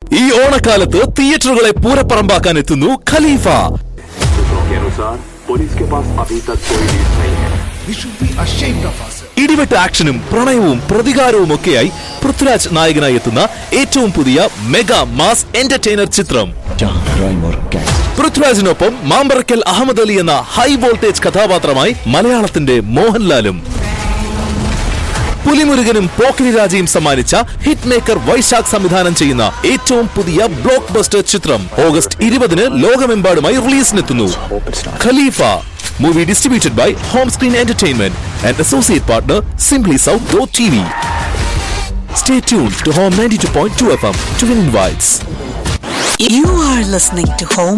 ഈ ഓണക്കാലത്ത് തിയേറ്ററുകളെ പൂരപ്പറമ്പാക്കാൻ എത്തുന്നു ഖലീഫ सूत्रों के अनुसार पुलिस के पास अभी तक कोई लीड नहीं है We should be ashamed of ourselves. ഇടിവെട്ട് ആക്ഷനും പ്രണയവും പ്രതികാരവും ഒക്കെയായി പൃഥ്വിരാജ് നായകനായി എത്തുന്ന ഏറ്റവും പുതിയ മെഗാ മാസ് എന്റർടൈനർ ചിത്രം പൃഥ്വിരാജിനൊപ്പം മാമ്പറക്കൽ അഹമ്മദ് അലി എന്ന ഹൈ വോൾട്ടേജ് കഥാപാത്രമായി മലയാളത്തിന്റെ മോഹൻലാലും പുലിമുരുകനും പോക്കിരി രാജയും സമ്മാനിച്ച ഹിറ്റ് മേക്കർ വൈശാഖ് സംവിധാനം ചെയ്യുന്ന ഏറ്റവും പുതിയ ബ്ലോക്ക് ബസ്റ്റർ ചിത്രം ഓഗസ്റ്റ് ഇരുപതിന് ലോകമെമ്പാടുമായി റിലീസിനെത്തുന്നു Khalifa movie distributed by home screen entertainment and associate partner simply south dot T V stay tune to home ninety two point two F M to win invites You are listening to Home